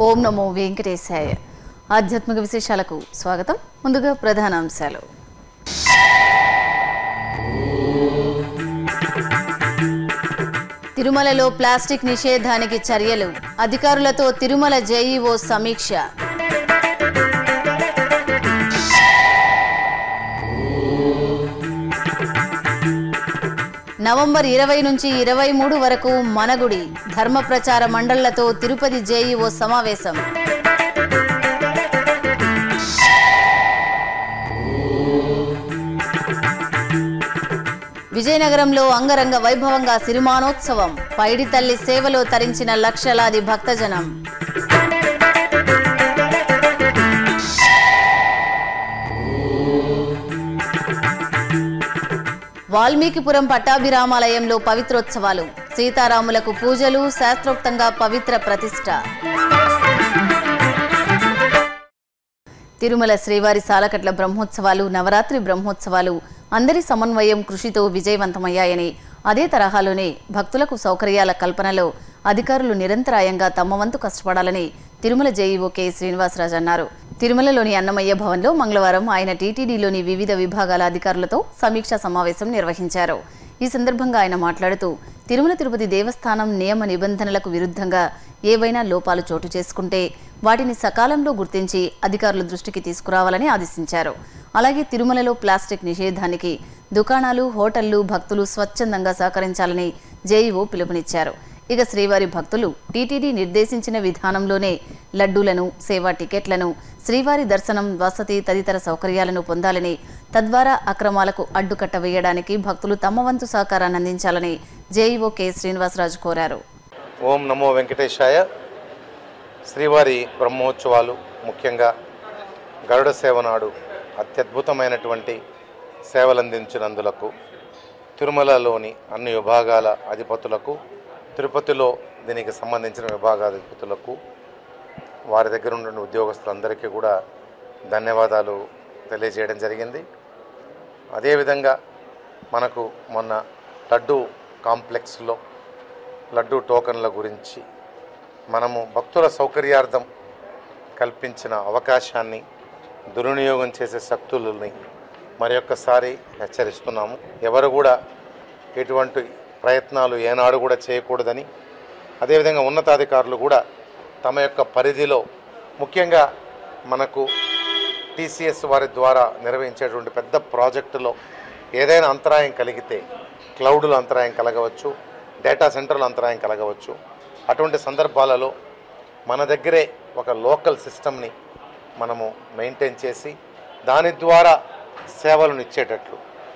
ఓం నమో వెంకటేశాయ ఆధ్యాత్మిక విశేషాలకు స్వాగతం ముందుగా ప్రధాన అంశాలు తిరుమలలో ప్లాస్టిక్ నిషేధానికి చర్యలు అధికారులతో తిరుమల జేఈఓ సమీక్ష నవంబర్ ఇరవై నుంచి ఇరవై మూడు వరకు మనగుడి ధర్మ ప్రచార మండళ్లతో తిరుపతి జేఈఓ సమావేశం విజయనగరంలో అంగరంగ వైభవంగా సిరిమానోత్సవం పైడి తల్లి సేవలో తరించిన లక్షలాది భక్తజనం వాల్మీకిపురం పట్టాభిరామాలయంలో పవిత్రోత్సవాలు సీతారాములకు పూజలు శాస్త్రోక్తంగా పవిత్ర ప్రతిష్ట తిరుమల శ్రీవారి సాలకట్ల బ్రహ్మోత్సవాలు నవరాత్రి బ్రహ్మోత్సవాలు అందరి సమన్వయం కృషితో విజయవంతమయ్యాయని అదే తరహాలోనే భక్తులకు సౌకర్యాల కల్పనలో అధికారులు నిరంతరాయంగా తమ వంతు కష్టపడాలని తిరుమల జేఈఓ కె శ్రీనివాసరాజు అన్నారు తిరుమలలోని అన్నమయ్య భవన్లో మంగళవారం ఆయన టీటీడీలోని వివిధ విభాగాల అధికారులతో సమీక్షా సమావేశం నిర్వహించారు ఈ సందర్భంగా ఆయన మాట్లాడుతూ తిరుమల తిరుపతి దేవస్థానం నియమ నిబంధనలకు విరుద్ధంగా ఏవైనా లోపాలు చోటు చేసుకుంటే వాటిని సకాలంలో గుర్తించి అధికారుల దృష్టికి తీసుకురావాలని ఆదేశించారు అలాగే తిరుమలలో ప్లాస్టిక్ నిషేధానికి దుకాణాలు హోటళ్లు భక్తులు స్వచ్ఛందంగా సహకరించాలని జేఈఓ పిలుపునిచ్చారు ఇక శ్రీవారి భక్తులు టీటీడీ నిర్దేశించిన విధానంలోనే లడ్డూలను సేవా టికెట్లను శ్రీవారి దర్శనం వసతి తదితర సౌకర్యాలను పొందాలని తద్వారా అక్రమాలకు అడ్డుకట్ట వేయడానికి భక్తులు తమ వంతు సహకారాన్ని అందించాలని జేఈఓ కె శ్రీనివాసరాజు కోరారు ఓం నమో వెంకటేశాయ శ్రీవారి బ్రహ్మోత్సవాలు ముఖ్యంగా గరుడ సేవ నాడు అత్యద్భుతమైనటువంటి సేవలందించినందులకు తిరుమలలోని అన్ని విభాగాల అధిపతులకు తిరుపతిలో దీనికి సంబంధించిన విభాగాధిపతులకు వారి దగ్గర ఉన్న ఉద్యోగస్తులందరికీ కూడా ధన్యవాదాలు తెలియజేయడం జరిగింది అదేవిధంగా మనకు మొన్న లడ్డు కాంప్లెక్స్లో లడ్డు టోకన్ల గురించి మనము భక్తుల సౌకర్యార్థం కల్పించిన అవకాశాన్ని దుర్వినియోగం చేసే శక్తులని మరి ఒక్కసారి హెచ్చరిస్తున్నాము ఎవరు కూడా ఎటువంటి ప్రయత్నాలు ఏనాడు కూడా చేయకూడదని అదేవిధంగా ఉన్నతాధికారులు కూడా తమ యొక్క పరిధిలో ముఖ్యంగా మనకు టీసీఎస్ వారి ద్వారా నిర్వహించేటువంటి పెద్ద ప్రాజెక్టులో ఏదైనా అంతరాయం కలిగితే క్లౌడ్లో అంతరాయం కలగవచ్చు డేటా సెంటర్లో అంతరాయం కలగవచ్చు అటువంటి సందర్భాలలో మన దగ్గరే ఒక లోకల్ సిస్టమ్ని మనము మెయింటైన్ చేసి దాని ద్వారా సేవలను ఇచ్చేటట్లు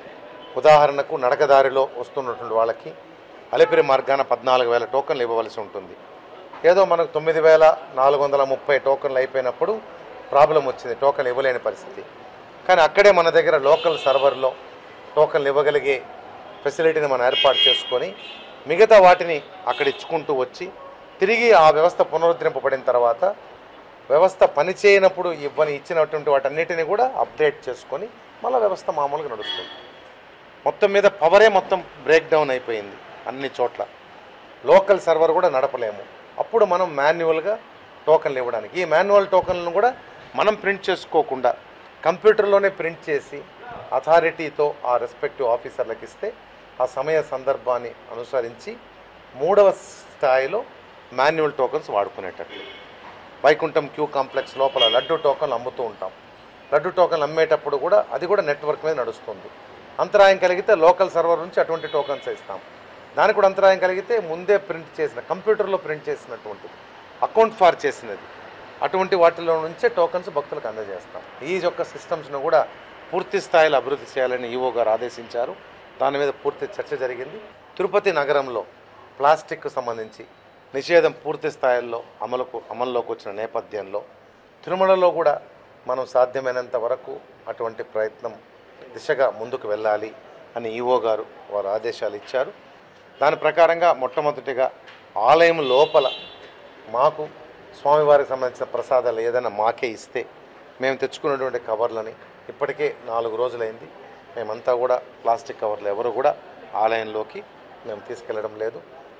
ఉదాహరణకు నడకదారిలో వస్తున్నటువంటి వాళ్ళకి అలిపిరి మార్గాన పద్నాలుగు వేల టోకన్లు ఇవ్వవలసి ఉంటుంది ఏదో మనకు తొమ్మిది వేల నాలుగు వందల ముప్పై టోకన్లు అయిపోయినప్పుడు ప్రాబ్లం వచ్చింది టోకన్లు ఇవ్వలేని పరిస్థితి కానీ అక్కడే మన దగ్గర లోకల్ సర్వర్లో టోకన్లు ఇవ్వగలిగే ఫెసిలిటీని మనం ఏర్పాటు చేసుకొని మిగతా వాటిని అక్కడ ఇచ్చుకుంటూ వచ్చి తిరిగి ఆ వ్యవస్థ పునరుద్ధరింపబడిన తర్వాత వ్యవస్థ పనిచేయనప్పుడు ఇవ్వని ఇచ్చినటువంటి వాటన్నిటిని కూడా అప్డేట్ చేసుకొని మళ్ళీ వ్యవస్థ మామూలుగా నడుస్తుంది మొత్తం మీద పవరే మొత్తం బ్రేక్ డౌన్ అయిపోయింది అన్ని చోట్ల లోకల్ సర్వర్ కూడా నడపలేము అప్పుడు మనం మాన్యువల్గా టోకన్లు ఇవ్వడానికి ఈ మాన్యువల్ టోకన్లను కూడా మనం ప్రింట్ చేసుకోకుండా కంప్యూటర్లోనే ప్రింట్ చేసి అథారిటీతో ఆ రెస్పెక్టివ్ ఆఫీసర్లకు ఇస్తే ఆ సమయ సందర్భాన్ని అనుసరించి మూడవ స్థాయిలో మాన్యువల్ టోకన్స్ వాడుకునేటట్లు వైకుంఠం క్యూ కాంప్లెక్స్ లోపల లడ్డు టోకన్లు అమ్ముతూ ఉంటాం లడ్డు టోకన్లు అమ్మేటప్పుడు కూడా అది కూడా నెట్వర్క్ మీద నడుస్తుంది అంతరాయం కలిగితే లోకల్ సర్వర్ నుంచి అటువంటి టోకన్స్ ఇస్తాం దానికి కూడా అంతరాయం కలిగితే ముందే ప్రింట్ చేసిన కంప్యూటర్లో ప్రింట్ చేసినటువంటిది అకౌంట్ ఫార్ చేసినది అటువంటి వాటిలో నుంచే టోకన్స్ భక్తులకు అందజేస్తాం ఈ యొక్క సిస్టమ్స్ను కూడా పూర్తి స్థాయిలో అభివృద్ధి చేయాలని ఈవో గారు ఆదేశించారు దాని మీద పూర్తి చర్చ జరిగింది తిరుపతి నగరంలో ప్లాస్టిక్కు సంబంధించి నిషేధం పూర్తి స్థాయిలో అమలుకు అమల్లోకి వచ్చిన నేపథ్యంలో తిరుమలలో కూడా మనం సాధ్యమైనంత వరకు అటువంటి ప్రయత్నం దిశగా ముందుకు వెళ్ళాలి అని ఈవో గారు వారు ఆదేశాలు ఇచ్చారు దాని ప్రకారంగా మొట్టమొదటిగా ఆలయం లోపల మాకు స్వామివారికి సంబంధించిన ప్రసాదాలు ఏదైనా మాకే ఇస్తే మేము తెచ్చుకున్నటువంటి కవర్లని ఇప్పటికే నాలుగు రోజులైంది మేమంతా కూడా ప్లాస్టిక్ కవర్లు ఎవరు కూడా ఆలయంలోకి మేము తీసుకెళ్ళడం లేదు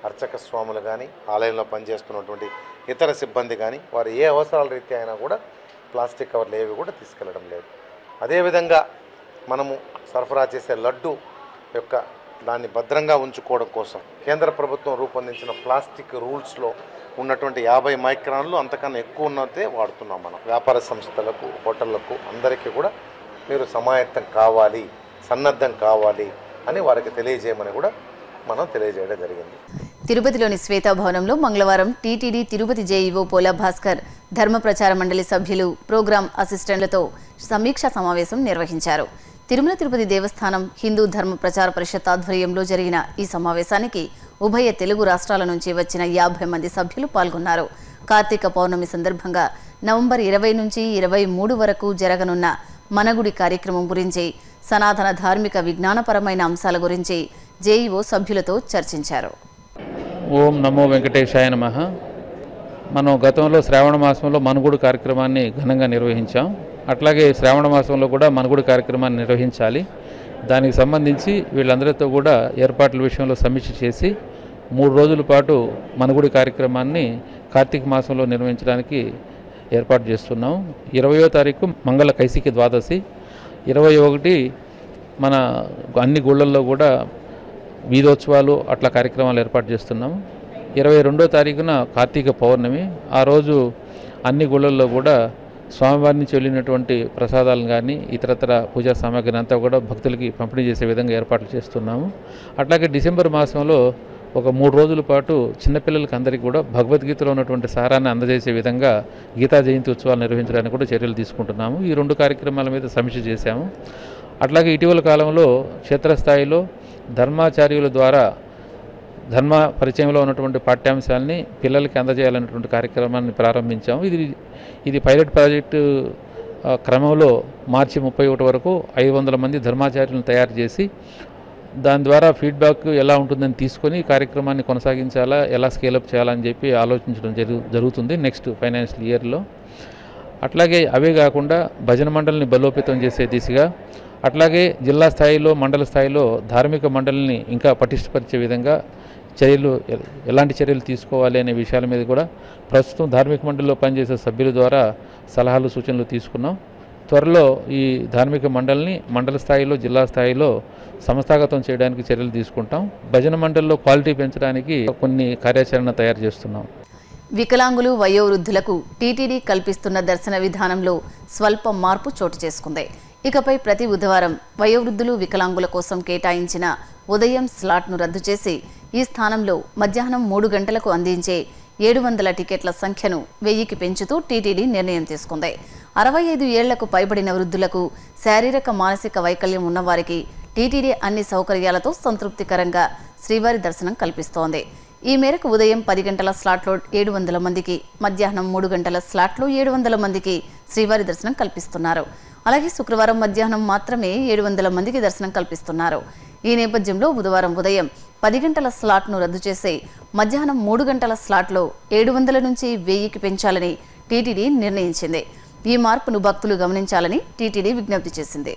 అర్చక స్వాములు కానీ ఆలయంలో పనిచేస్తున్నటువంటి ఇతర సిబ్బంది కానీ వారు ఏ అవసరాల రీత్యా అయినా కూడా ప్లాస్టిక్ కవర్లు ఏవి కూడా తీసుకెళ్లడం లేదు అదేవిధంగా మనము సరఫరా చేసే లడ్డు యొక్క దాన్ని భద్రంగా ఉంచుకోవడం కోసం కేంద్ర ప్రభుత్వం రూపొందించిన ప్లాస్టిక్ రూల్స్లో ఉన్నటువంటి యాభై మైక్రాన్లు అంతకన్నా ఎక్కువ ఉన్నదే వాడుతున్నాం మనం వ్యాపార సంస్థలకు హోటళ్లకు అందరికీ కూడా మీరు సమాయత్తం కావాలి సన్నద్ధం కావాలి అని వారికి తెలియజేయమని కూడా మనం తెలియజేయడం జరిగింది తిరుపతిలోని శ్వేతా భవనంలో మంగళవారం టీటీడీ తిరుపతి జేఈఓ పోలా భాస్కర్ ధర్మ ప్రచార మండలి సభ్యులు ప్రోగ్రాం అసిస్టెంట్లతో సమీక్షా సమావేశం నిర్వహించారు తిరుమల తిరుపతి దేవస్థానం హిందూ ధర్మ ప్రచార పరిషత్ ఆధ్వర్యంలో జరిగిన ఈ సమావేశానికి ఉభయ తెలుగు రాష్ట్రాల నుంచి వచ్చిన యాభై మంది సభ్యులు పాల్గొన్నారు కార్తీక పౌర్ణమి సందర్భంగా నవంబర్ ఇరవై నుంచి ఇరవై మూడు వరకు జరగనున్న మనగుడి కార్యక్రమం గురించి సనాతన ధార్మిక విజ్ఞానపరమైన అంశాల గురించి జేఈఓ సభ్యులతో చర్చించారు ఓం నమో వెంకటేశాయ నమ మనం గతంలో శ్రావణ మాసంలో మనుగుడు కార్యక్రమాన్ని ఘనంగా నిర్వహించాం అట్లాగే శ్రావణ మాసంలో కూడా మనుగుడు కార్యక్రమాన్ని నిర్వహించాలి దానికి సంబంధించి వీళ్ళందరితో కూడా ఏర్పాట్ల విషయంలో సమీక్ష చేసి మూడు రోజుల పాటు మనుగుడి కార్యక్రమాన్ని కార్తీక మాసంలో నిర్వహించడానికి ఏర్పాటు చేస్తున్నాం ఇరవయో తారీఖు మంగళ కైసికి ద్వాదశి ఇరవై ఒకటి మన అన్ని గుళ్ళల్లో కూడా వీధోత్సవాలు అట్లా కార్యక్రమాలు ఏర్పాటు చేస్తున్నాము ఇరవై రెండో తారీఖున కార్తీక పౌర్ణమి ఆ రోజు అన్ని గుళ్ళల్లో కూడా స్వామివారి నుంచి వెళ్ళినటువంటి ప్రసాదాలను కానీ ఇతరతర పూజా సామాగ్రిని అంతా కూడా భక్తులకి పంపిణీ చేసే విధంగా ఏర్పాట్లు చేస్తున్నాము అట్లాగే డిసెంబర్ మాసంలో ఒక మూడు రోజుల పాటు చిన్నపిల్లలకి అందరికీ కూడా భగవద్గీతలో ఉన్నటువంటి సారాన్ని అందజేసే విధంగా గీతా జయంతి ఉత్సవాలు నిర్వహించడానికి కూడా చర్యలు తీసుకుంటున్నాము ఈ రెండు కార్యక్రమాల మీద సమీక్ష చేశాము అట్లాగే ఇటీవల కాలంలో క్షేత్రస్థాయిలో ధర్మాచార్యుల ద్వారా ధర్మ పరిచయంలో ఉన్నటువంటి పాఠ్యాంశాలని పిల్లలకి అందజేయాలనేటువంటి కార్యక్రమాన్ని ప్రారంభించాము ఇది ఇది పైలట్ ప్రాజెక్టు ఆ, క్రమంలో మార్చి ముప్పై ఒకటి వరకు ఐదు వందల మంది ధర్మాచార్యులను తయారు చేసి దాని ద్వారా ఫీడ్బ్యాక్ ఎలా ఉంటుందని తీసుకొని ఈ కార్యక్రమాన్ని కొనసాగించాలా ఎలా స్కేలప్ చేయాలని చెప్పి ఆలోచించడం జరుగు జరుగుతుంది నెక్స్ట్ ఫైనాన్షియల్ ఇయర్లో అట్లాగే అవే కాకుండా భజన మండలిని బలోపేతం చేసే దిశగా అట్లాగే జిల్లా స్థాయిలో మండల స్థాయిలో ధార్మిక మండలిని ఇంకా పటిష్టపరిచే విధంగా చర్యలు ఎ- ఎలాంటి చర్యలు తీసుకోవాలి అనే విషయాల మీద కూడా ప్రస్తుతం ధార్మిక మండలిలో పనిచేసే సభ్యుల ద్వారా సలహాలు సూచనలు తీసుకున్నాం త్వరలో ఈ ధార్మిక మండలిని మండల స్థాయిలో జిల్లా స్థాయిలో సంస్థాగతం చేయడానికి చర్యలు తీసుకుంటాం భజన మండలిలో క్వాలిటీ పెంచడానికి కొన్ని కార్యాచరణ తయారు చేస్తున్నాం వికలాంగులు వయోవృద్ధులకు టీటీడీ కల్పిస్తున్న దర్శన విధానంలో స్వల్ప మార్పు చోటు చేసుకుంది ఇకపై ప్రతి బుధవారం వయోవృద్ధులు వికలాంగుల కోసం కేటాయించిన ఉదయం స్లాట్ను రద్దు చేసి ఈ స్థానంలో మధ్యాహ్నం మూడు గంటలకు అందించే ఏడు వందల టికెట్ల సంఖ్యను వెయ్యికి పెంచుతూ టీటీడీ నిర్ణయం తీసుకుంది అరవై ఐదు ఏళ్లకు పైబడిన వృద్ధులకు శారీరక మానసిక వైకల్యం ఉన్నవారికి టీటీడీ అన్ని సౌకర్యాలతో సంతృప్తికరంగా శ్రీవారి దర్శనం కల్పిస్తోంది ఈ మేరకు ఉదయం పది గంటల స్లాట్లో ఏడు వందల మందికి మధ్యాహ్నం మూడు గంటల స్లాట్లో ఏడు వందల మందికి శ్రీవారి దర్శనం కల్పిస్తున్నారు అలాగే శుక్రవారం మధ్యాహ్నం మాత్రమే ఏడు వందల మందికి దర్శనం కల్పిస్తున్నారు ఈ నేపథ్యంలో బుధవారం ఉదయం పది గంటల స్లాట్ను రద్దు చేసి మధ్యాహ్నం మూడు గంటల స్లాట్లో ఏడు వందల నుంచి వెయ్యికి పెంచాలని టీటీడీ నిర్ణయించింది ఈ మార్పును భక్తులు గమనించాలని టీటీడీ విజ్ఞప్తి చేసింది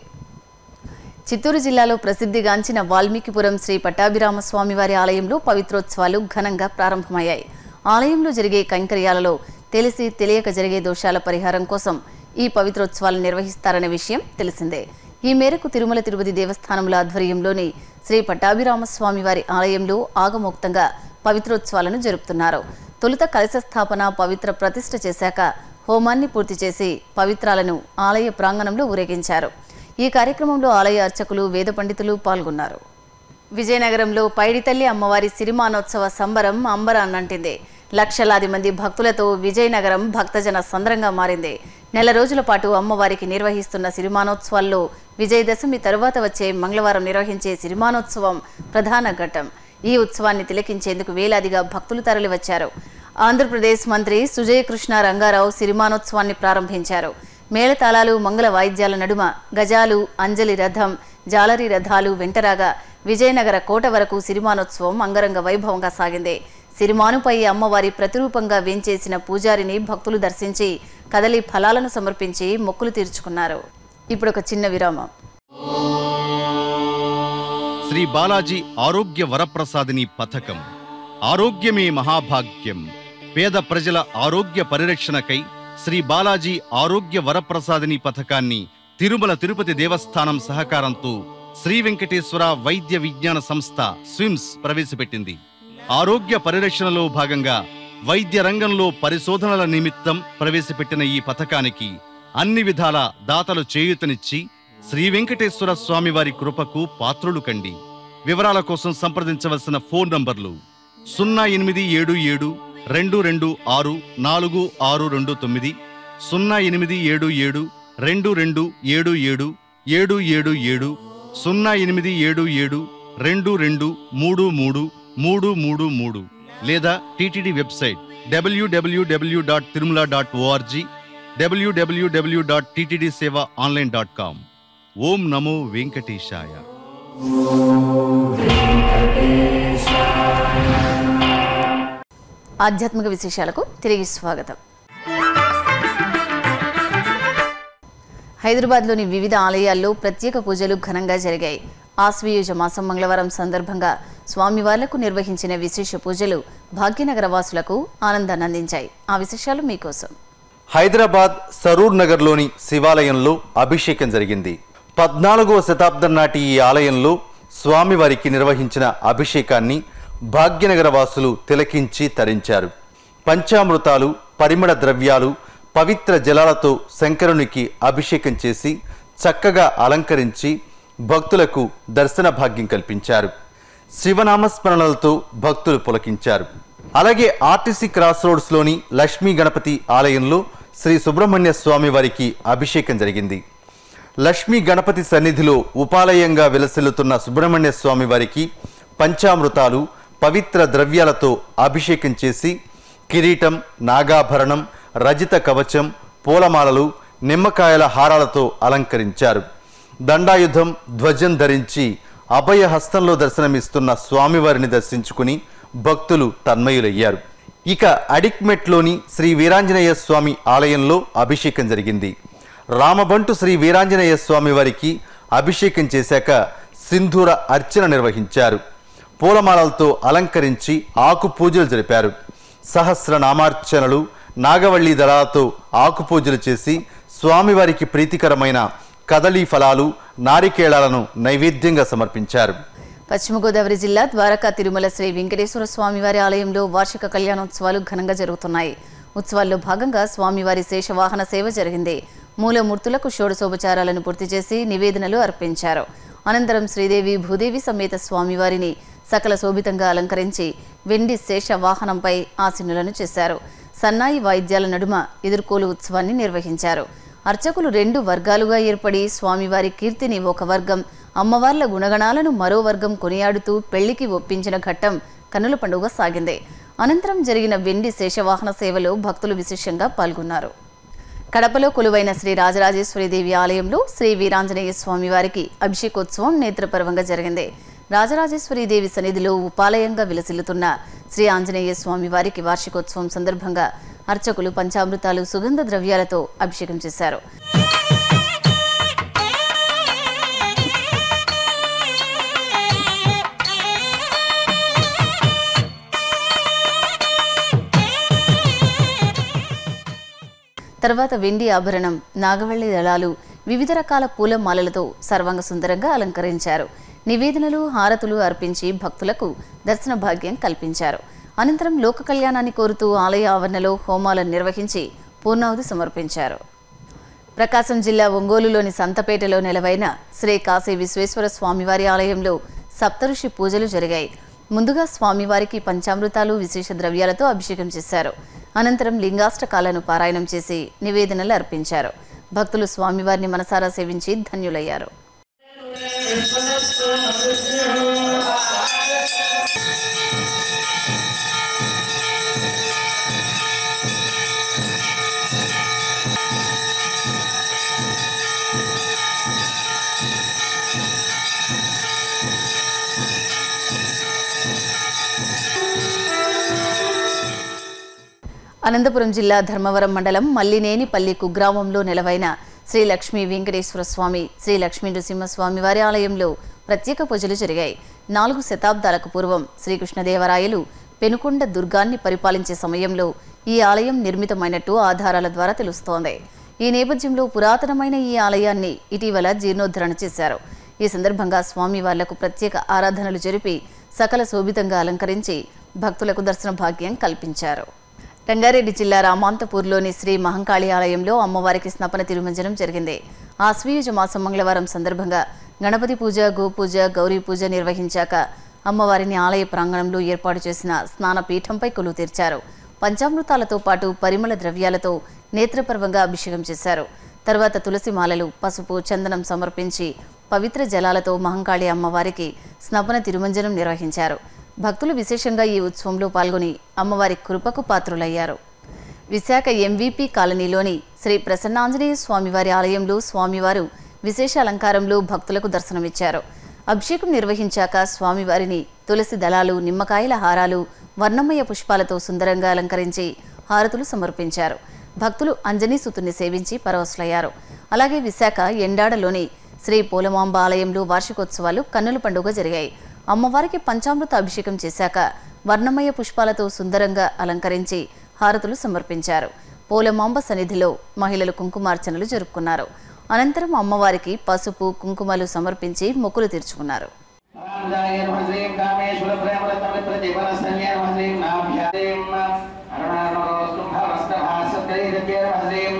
చిత్తూరు జిల్లాలో ప్రసిద్ధిగాంచిన వాల్మీకిపురం శ్రీ పట్టాభిరామ స్వామివారి ఆలయంలో పవిత్రోత్సవాలు ఘనంగా ప్రారంభమయ్యాయి ఆలయంలో జరిగే కైంకర్యాలలో తెలిసి తెలియక జరిగే దోషాల పరిహారం కోసం ఈ పవిత్రోత్సవాలు నిర్వహిస్తారనే విషయం తెలిసిందే ఈ మేరకు తిరుమల తిరుపతి దేవస్థానముల ఆధ్వర్యంలోని శ్రీ పట్టాభిరామ స్వామివారి ఆలయంలో ఆగమోక్తంగా పవిత్రోత్సవాలను జరుపుతున్నారు తొలుత కలశ స్థాపన పవిత్ర ప్రతిష్ఠ చేశాక హోమాన్ని పూర్తి చేసి పవిత్రాలను ఆలయ ప్రాంగణంలో ఊరేగించారు ఈ కార్యక్రమంలో ఆలయ అర్చకులు వేద పండితులు పాల్గొన్నారు విజయనగరంలో పైడితల్లి అమ్మవారి సిరిమానోత్సవ సంబరం అంబరాన్నంటింది లక్షలాది మంది భక్తులతో విజయనగరం భక్తజన సంద్రంగా మారింది నెల రోజుల పాటు అమ్మవారికి నిర్వహిస్తున్న సిరిమానోత్సవాల్లో విజయదశమి తరువాత వచ్చే మంగళవారం నిర్వహించే సిరిమానోత్సవం ప్రధాన ఘట్టం ఈ ఉత్సవాన్ని తిలకించేందుకు వేలాదిగా భక్తులు తరలివచ్చారు ఆంధ్రప్రదేశ్ మంత్రి సుజయ్ కృష్ణ రంగారావు సిరిమానోత్సవాన్ని ప్రారంభించారు మేళతాళాలు మంగళ వాయిద్యాల నడుమ గజాలు అంజలి రథం జాలరి రథాలు వెంటరాగా విజయనగర కోట వరకు సిరిమానోత్సవం అంగరంగ వైభవంగా సాగింది సిరిమానుపై అమ్మవారి ప్రతిరూపంగా వేంచేసిన పూజారిని భక్తులు దర్శించి కదలి ఫలాలను సమర్పించి మొక్కులు తీర్చుకున్నారు ఇప్పుడు ఒక చిన్న విరామం శ్రీ బాలాజీ ఆరోగ్య వరప్రసాదిని పథకం ఆరోగ్యమే మహాభాగ్యం పేద ప్రజల ఆరోగ్య పరిరక్షణకై శ్రీ బాలాజీ ఆరోగ్య వరప్రసాదిని పథకాన్ని తిరుమల తిరుపతి దేవస్థానం సహకారంతో శ్రీ వెంకటేశ్వర వైద్య విజ్ఞాన సంస్థ స్విమ్స్ ప్రవేశపెట్టింది ఆరోగ్య పరిరక్షణలో భాగంగా వైద్య రంగంలో పరిశోధనల నిమిత్తం ప్రవేశపెట్టిన ఈ పథకానికి అన్ని విధాల దాతలు చేయూతనిచ్చి శ్రీ వెంకటేశ్వర స్వామి వారి కృపకు పాత్రులు కండి వివరాల కోసం సంప్రదించవలసిన ఫోన్ నంబర్లు సున్నా ఎనిమిది ఏడు ఏడు రెండు రెండు ఆరు నాలుగు ఆరు రెండు తొమ్మిది సున్నా ఎనిమిది ఏడు ఏడు రెండు రెండు ఏడు ఏడు ఏడు ఏడు ఏడు సున్నా ఎనిమిది ఏడు ఏడు రెండు రెండు మూడు మూడు మూడు మూడు మూడు లేదా TTD website W W W dot Tirumala dot O R G W W W dot TTD seva online dot com ఓం నమో వెంకటేశాయ ఆధ్యాత్మిక విశేషాలకు తిరిగి స్వాగతం హైదరాబాద్లోని వివిధ ఆలయాల్లో ప్రత్యేక పూజలు ఘనంగా జరిగాయి ఆశ్వయుజ మాసం మంగళవారం సందర్భంగా స్వామివార్లకు నిర్వహించిన విశేష పూజలు భాగ్యనగర వాసులకు ఆనందాన్ని అందించాయి ఆ విశేషాలు మీకోసం హైదరాబాద్ సరూర్ నగర్లోని శివాలయంలో అభిషేకం జరిగింది పద్నాలుగవ శతాబ్దం నాటి ఈ ఆలయంలో స్వామివారికి నిర్వహించిన అభిషేకాన్ని భాగ్యనగర వాసులు తిలకించి తరించారు పంచామృతాలు పరిమళ ద్రవ్యాలు పవిత్ర జలాలతో శంకరునికి అభిషేకం చేసి చక్కగా అలంకరించి భక్తులకు దర్శన భాగ్యం కల్పించారు శివనామస్మరణలతో భక్తులు పులకించారు అలాగే ఆర్టీసీ క్రాస్ రోడ్స్లోని లక్ష్మీ గణపతి ఆలయంలో శ్రీ సుబ్రహ్మణ్య స్వామి వారికి అభిషేకం జరిగింది లక్ష్మీ గణపతి సన్నిధిలో ఉపాలయంగా విలసిల్లుతున్న సుబ్రహ్మణ్య స్వామి వారికి పంచామృతాలు పవిత్ర ద్రవ్యాలతో అభిషేకం చేసి కిరీటం నాగాభరణం రజిత కవచం పూలమాలలు నిమ్మకాయల హారాలతో అలంకరించారు దండాయుధం ధ్వజం ధరించి అభయ హస్తంలో దర్శనమిస్తున్న స్వామివారిని దర్శించుకుని భక్తులు తన్మయులయ్యారు ఇక అడిక్మెట్లోని శ్రీ వీరాంజనేయ స్వామి ఆలయంలో అభిషేకం జరిగింది రామబంటు శ్రీ వీరాంజనేయ స్వామి వారికి అభిషేకం చేశాక సింధూర అర్చన నిర్వహించారు పూలమాలలతో అలంకరించి ఆకు పూజలు జరిపారు సహస్ర నామార్చనలు నాగవల్లి దళాలతో ఆకు పూజలు చేసి స్వామివారికి ప్రీతికరమైన కదలీ ఫలాలు నారికేళాలను నైవేద్యంగా సమర్పించారు పశ్చిమ గోదావరి జిల్లా ద్వారకా తిరుమల శ్రీ వెంకటేశ్వర స్వామివారి ఆలయంలో వార్షిక కళ్యాణోత్సవాలు ఘనంగా జరుగుతున్నాయి ఉత్సవాల్లో భాగంగా స్వామివారి శేషవాహన సేవ జరిగింది మూలమూర్తులకు షోడశోపచారాలను పూర్తి చేసి నివేదనలు అర్పించారు అనంతరం శ్రీదేవి భూదేవి సమేత స్వామివారిని సకల శోభితంగా అలంకరించి వెండి శేష వాహనంపై ఆసీనులను చేశారు సన్నాయి వాయిద్యాల నడుమ ఎదుర్కోలు ఉత్సవాన్ని నిర్వహించారు అర్చకులు రెండు వర్గాలుగా ఏర్పడి స్వామివారి కీర్తిని ఒక వర్గం అమ్మవార్ల గుణగణాలను మరో వర్గం కొనియాడుతూ పెళ్లికి ఒప్పించిన ఘట్టం కన్నుల పండుగ సాగింది అనంతరం జరిగిన వెండి శేషవాహన సేవలో భక్తులు విశేషంగా పాల్గొన్నారు కడపలో కొలువైన శ్రీ రాజరాజేశ్వరిదేవి ఆలయంలో శ్రీ వీరాంజనేయ స్వామివారికి అభిషేకోత్సవం నేత్రపర్వంగా జరిగింది రాజరాజేశ్వరీదేవి సన్నిధిలో ఉపాలయంగా విలసిల్లుతున్న శ్రీ ఆంజనేయ స్వామివారికి వార్షికోత్సవం సందర్భంగా అర్చకులు పంచామృతాలు సుగంధ ద్రవ్యాలతో అభిషేకం చేశారు తర్వాత వెండి ఆభరణం నాగవల్లి దళాలు వివిధ రకాల పూల మాలలతో సర్వాంగ సుందరంగా అలంకరించారు నివేదనలు హారతులు అర్పించి భక్తులకు దర్శన భాగ్యం కల్పించారు అనంతరం లోక కళ్యాణాన్ని కోరుతూ ఆలయ ఆవరణలో హోమాలను నిర్వహించి పూర్ణావధి సమర్పించారు ప్రకాశం జిల్లా ఒంగోలులోని సంతపేటలో నెలవైన శ్రీ కాశీ విశ్వేశ్వర స్వామివారి ఆలయంలో సప్తఋషి పూజలు జరిగాయి ముందుగా స్వామివారికి పంచామృతాలు విశేష ద్రవ్యాలతో అభిషేకం చేశారు అనంతరం లింగాష్టకాలను పారాయణం చేసి నివేదనలు అర్పించారు భక్తులు స్వామివారిని మనసారా సేవించి ధన్యులయ్యారు అనంతపురం జిల్లా ధర్మవరం మండలం మల్లినేనిపల్లి కుగ్రామంలో నెలవైన శ్రీ లక్ష్మీ వెంకటేశ్వర స్వామి శ్రీ లక్ష్మీ నృసింహస్వామి వారి ఆలయంలో ప్రత్యేక పూజలు జరిగాయి నాలుగు శతాబ్దాలకు పూర్వం శ్రీకృష్ణదేవరాయలు పెనుకొండ దుర్గాన్ని పరిపాలించే సమయంలో ఈ ఆలయం నిర్మితమైనట్టు ఆధారాల ద్వారా తెలుస్తోంది ఈ నేపథ్యంలో పురాతనమైన ఈ ఆలయాన్ని ఇటీవల జీర్ణోద్ధరణ చేశారు ఈ సందర్భంగా స్వామి వార్లకు ప్రత్యేక ఆరాధనలు జరిపి సకల శోభితంగా అలంకరించి భక్తులకు దర్శన భాగ్యం కల్పించారు రంగారెడ్డి జిల్లా రామాంతపూర్లోని శ్రీ మహంకాళి ఆలయంలో అమ్మవారికి స్నపన తిరుమంజనం జరిగింది ఆశ్వీయుజ మాసం మంగళవారం సందర్భంగా గణపతి పూజ గోపూజ గౌరీ పూజ నిర్వహించాక అమ్మవారిని ఆలయ ప్రాంగణంలో ఏర్పాటు చేసిన స్నాన పీఠంపై కొలువు తీర్చారు పంచామృతాలతో పాటు పరిమళ ద్రవ్యాలతో నేత్రపర్వంగా అభిషేకం చేశారు తర్వాత తులసి మాలలు పసుపు చందనం సమర్పించి పవిత్ర జలాలతో మహంకాళి అమ్మవారికి స్నపన తిరుమంజనం నిర్వహించారు భక్తులు విశేషంగా ఈ ఉత్సవంలో పాల్గొని అమ్మవారి కృపకు పాత్రులయ్యారు విశాఖ ఎంవీపీ కాలనీలోని శ్రీ ప్రసన్నాంజనేయ స్వామివారి ఆలయంలో స్వామివారు విశేష అలంకారంలో భక్తులకు దర్శనమిచ్చారు అభిషేకం నిర్వహించాక స్వామివారిని తులసి దళాలు నిమ్మకాయల హారాలు వర్ణమయ పుష్పాలతో సుందరంగా అలంకరించి హారతులు సమర్పించారు భక్తులు అంజనీ సుతుని సేవించి పరవశులయ్యారు అలాగే విశాఖ ఎండాడలోని శ్రీ పోలమాంబ ఆలయంలో వార్షికోత్సవాలు కన్నుల పండుగ జరిగాయి అమ్మవారికి పంచామృత అభిషేకం చేశాక వర్ణమయ పుష్పాలతో సుందరంగా అలంకరించి హారతులు సమర్పించారు పోలమాంబ సన్నిధిలో మహిళలు కుంకుమార్చనలు జరుపుకున్నారు అనంతరం అమ్మవారికి పసుపు కుంకుమలు సమర్పించి మొక్కులు తీర్చుకున్నారు రామదాయ నమః శ్రీం కామేశ్వర ప్రేమరత్న ప్రతిపరసన్య నమః శ్రీం నాభ్యాదేం అరుణానమోస్తుంభవస్తభాసత్రైరత్య నమః శ్రీం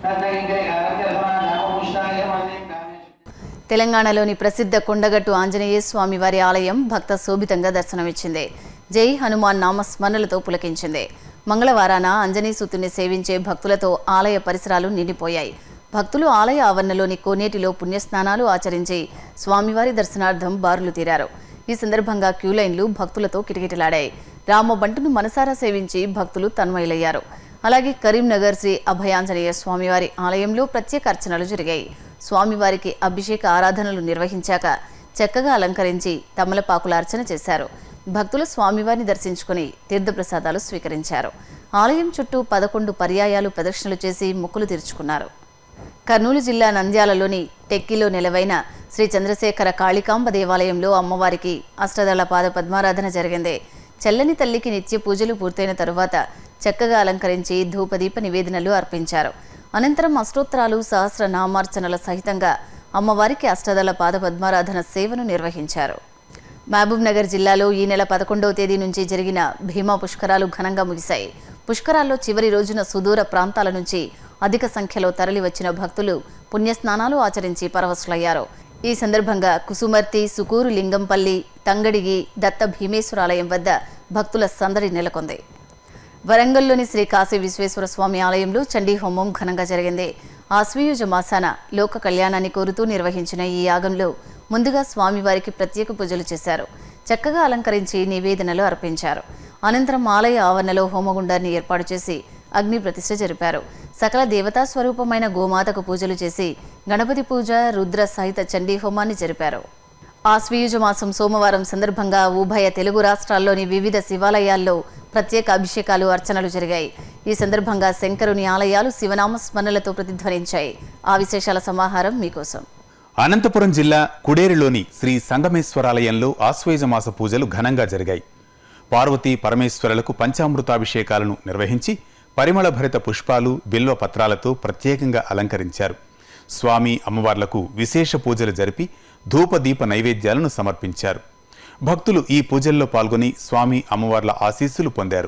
రత్నగింకరికారత్యరసమాధామపుష్టాయ నమః శ్రీం కామేశ్వర తెలంగాణలోని ప్రసిద్ధ కొండగట్టు ఆంజనేయ స్వామివారి ఆలయం భక్త శోభితంగా దర్శనమిచ్చింది జై హనుమాన్ నామస్మరణలతో పులకించింది మంగళవారాన ఆంజనేయ సుతుని సేవించే భక్తులతో ఆలయ పరిసరాలు నిండిపోయాయి భక్తులు ఆలయ ఆవరణలోని కోనేటిలో పుణ్యస్నానాలు ఆచరించి స్వామివారి దర్శనార్థం బారులు తీరారు ఈ సందర్భంగా క్యూలైన్లు భక్తులతో కిటకిటలాడాయి రామబంటును మనసారా సేవించి భక్తులు తన్మయులయ్యారు అలాగే కరీంనగర్ శ్రీ అభయాంజనేయ స్వామివారి ఆలయంలో ప్రత్యేక అర్చనలు జరిగాయి స్వామివారికి అభిషేక ఆరాధనలు నిర్వహించాక చక్కగా అలంకరించి తమలపాకుల అర్చన చేశారు భక్తులు స్వామివారిని దర్శించుకుని తీర్థప్రసాదాలు స్వీకరించారు ఆలయం చుట్టూ పదకొండు పర్యాయాలు ప్రదక్షిణలు చేసి మొక్కులు తీర్చుకున్నారు కర్నూలు జిల్లా నంద్యాలలోని టెక్కిలో నెలవైన శ్రీ చంద్రశేఖర కాళికాంబ దేవాలయంలో అమ్మవారికి అష్టదళ పాద పద్మారాధన జరిగింది చెల్లని తల్లికి నిత్య పూజలు పూర్తయిన తరువాత చక్కగా అలంకరించి ధూపదీప నివేదనలు అర్పించారు అనంతరం అష్టోత్తరాలు సహస్ర నామార్చనల సహితంగా అమ్మవారికి అష్టదళ పాద పద్మారాధన సేవను నిర్వహించారు మహబూబ్ నగర్ జిల్లాలో ఈ నెల పదకొండవ తేదీ నుంచి జరిగిన భీమా పుష్కరాలు ఘనంగా ముగిశాయి పుష్కరాల్లో చివరి రోజున సుదూర ప్రాంతాల నుంచి అధిక సంఖ్యలో తరలివచ్చిన భక్తులు పుణ్యస్నానాలు ఆచరించి పరవశులయ్యారు ఈ సందర్భంగా కుసుమర్తి సుకూరు లింగంపల్లి తంగడిగి దత్త భీమేశ్వరాలయం వద్ద భక్తుల సందడి నెలకొంది వరంగల్లోని శ్రీ కాశీ విశ్వేశ్వర స్వామి ఆలయంలో చండీ హోమం ఘనంగా జరిగింది ఆశ్వయుజ మాసాన లోక కళ్యాణాన్ని కోరుతూ నిర్వహించిన ఈ యాగంలో ముందుగా స్వామివారికి ప్రత్యేక పూజలు చేశారు చక్కగా అలంకరించి నివేదనలు అర్పించారు అనంతరం ఆలయ ఆవరణలో హోమగుండాన్ని ఏర్పాటు చేసి అగ్ని ప్రతిష్ఠ జరిపారు సకల దేవతా స్వరూపమైన గోమాతకు పూజలు చేసి గణపతి పూజ రుద్ర సహిత చండీ హోమాన్ని జరిపారు ఆశ్వయుజ మాసం సోమవారం సందర్భంగా ఉభయ తెలుగు రాష్ట్రాల్లోని వివిధ శివాలయాల్లో ప్రత్యేక అభిషేకాలు అర్చనలు జరిగాయి ఈ సందర్భంగా శంకరుని ఆలయాలు శివనామ స్మరణలతో ప్రతిధ్వనించాయి ఆ విశేషాల సమాహారం మీకోసం అనంతపురం జిల్లా కుడేరులోని శ్రీ సంగమేశ్వరాలయంలో ఆశ్వేజ మాస పూజలు ఘనంగా జరిగాయి పార్వతీ పరమేశ్వరులకు పంచామృతాభిషేకాలను నిర్వహించి పరిమళ భరిత పుష్పాలు బిల్వ పత్రాలతో ప్రత్యేకంగా అలంకరించారు స్వామి అమ్మవార్లకు విశేష పూజలు జరిపి ధూపదీప నైవేద్యాలను సమర్పించారు భక్తులు ఈ పూజల్లో పాల్గొని స్వామి అమ్మవార్ల ఆశీస్సులు పొందారు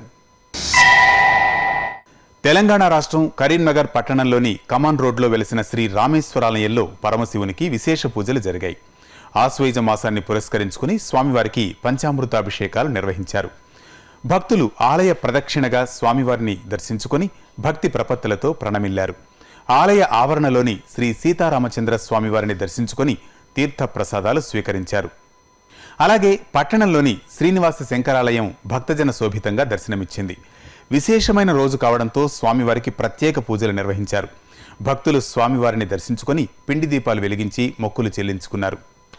తెలంగాణ రాష్ట్రం కరీంనగర్ పట్టణంలోని కమాన్ రోడ్లో వెలిసిన శ్రీ రామేశ్వరాలయంలో పరమశివునికి విశేష పూజలు జరిగాయి ఆశ్వయుజ మాసాన్ని పురస్కరించుకుని స్వామివారికి పంచామృతాభిషేకాలు నిర్వహించారు భక్తులు ఆలయ ప్రదక్షిణగా స్వామివారిని దర్శించుకుని భక్తి ప్రపత్తులతో ప్రణమిల్లారు ఆలయ ఆవరణలోని శ్రీ సీతారామచంద్ర స్వామివారిని దర్శించుకుని తీర్థ ప్రసాదాలు స్వీకరించారు అలాగే పట్టణంలోని శ్రీనివాస శంకరాలయం భక్తజన శోభితంగా దర్శనమిచ్చింది విశేషమైన రోజు కావడంతో స్వామివారికి ప్రత్యేక పూజలు నిర్వహించారు భక్తులు స్వామివారిని దర్శించుకొని పిండి దీపాలు వెలిగించి మొక్కులు చెల్లించుకున్నారు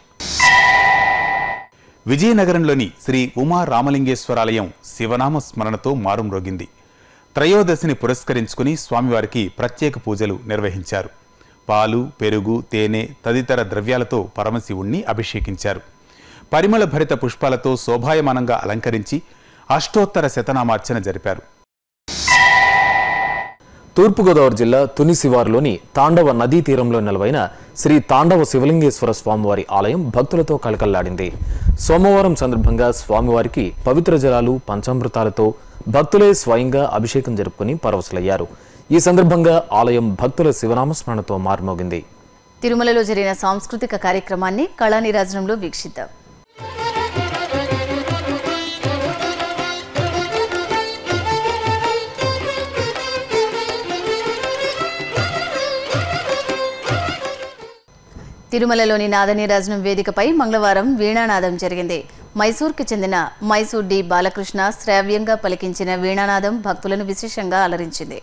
విజయనగరంలోని శ్రీ ఉమా రామలింగేశ్వరాలయం శివనామ స్మరణతో మారుమ్రోగింది త్రయోదశిని పురస్కరించుకుని స్వామివారికి ప్రత్యేక పూజలు నిర్వహించారు పాలు పెరుగు తేనె తదితర ద్రవ్యాలతో పరమశివుణ్ణి అభిషేకించారు పరిమళ భరిత పుష్పాలతో శోభాయమానంగా అలంకరించి అష్టోత్తర శతనామార్చన జరిపారు తూర్పుగోదావరి జిల్లా తుని శివారులోని తాండవ నదీ తీరంలో నిలవైన శ్రీ తాండవ శివలింగేశ్వర స్వామివారి ఆలయం భక్తులతో కలకల్లాడింది సోమవారం సందర్భంగా స్వామివారికి పవిత్ర జలాలు పంచామృతాలతో భక్తులే స్వయంగా అభిషేకం జరుపుకుని పరవశులయ్యారు ఈ సందర్భంగా ఆలయం భక్తుల శివనామస్మరణతో మార్మోగింది తిరుమలలో జరిగిన సాంస్కృతిక కార్యక్రమాన్ని కళానిరాజనంలో వీక్షిద్దాం తిరుమలలోని నాదనీరాజనం వేదికపై మంగళవారం వీణానాదం జరిగింది మైసూర్కు చెందిన మైసూర్ డి బాలకృష్ణ శ్రావ్యంగా పలికించిన వీణానాదం భక్తులను విశేషంగా అలరించింది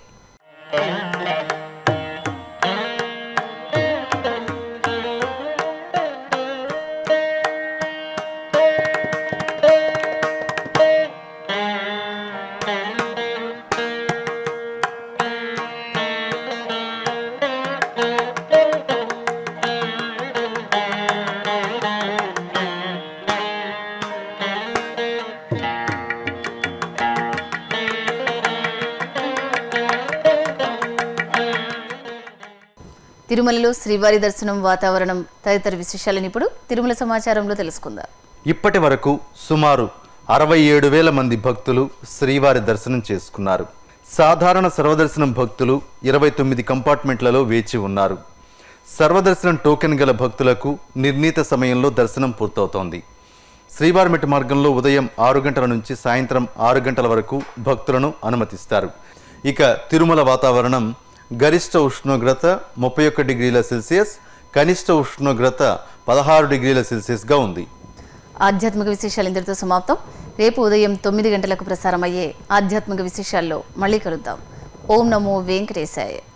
తిరుమలలో శ్రీవారి దర్శనం వాతావరణం తదితర విశేషాలను ఇప్పుడు తిరుమల సమాచారంలో తెలుసుకుందాం ఇప్పటి వరకు సుమారు అరవై ఏడు వేల మంది భక్తులు శ్రీవారి దర్శనం చేసుకున్నారు సాధారణ సర్వదర్శనం భక్తులు ఇరవై తొమ్మిది కంపార్ట్మెంట్లలో వేచి ఉన్నారు సర్వదర్శనం టోకెన్ గల భక్తులకు నిర్ణీత సమయంలో దర్శనం పూర్తవుతోంది శ్రీవారిమెట్టు మార్గంలో ఉదయం ఆరు గంటల నుంచి సాయంత్రం ఆరు గంటల వరకు భక్తులను అనుమతిస్తారు ఇక తిరుమల వాతావరణం గరిష్ట ఉష్ణోగ్రత ముప్పై ఒక్క డిగ్రీల సెల్సియస్ కనిష్ట ఉష్ణోగ్రత పదహారు డిగ్రీల సెల్సియస్గా ఉంది ఆధ్యాత్మిక విశేషాలు ఇంతటితో సమాప్తం రేపు ఉదయం తొమ్మిది గంటలకు ప్రసారమయ్యే ఆధ్యాత్మిక విశేషాల్లో మళ్ళీ కలుద్దాం ఓం నమో వెంకటేశాయ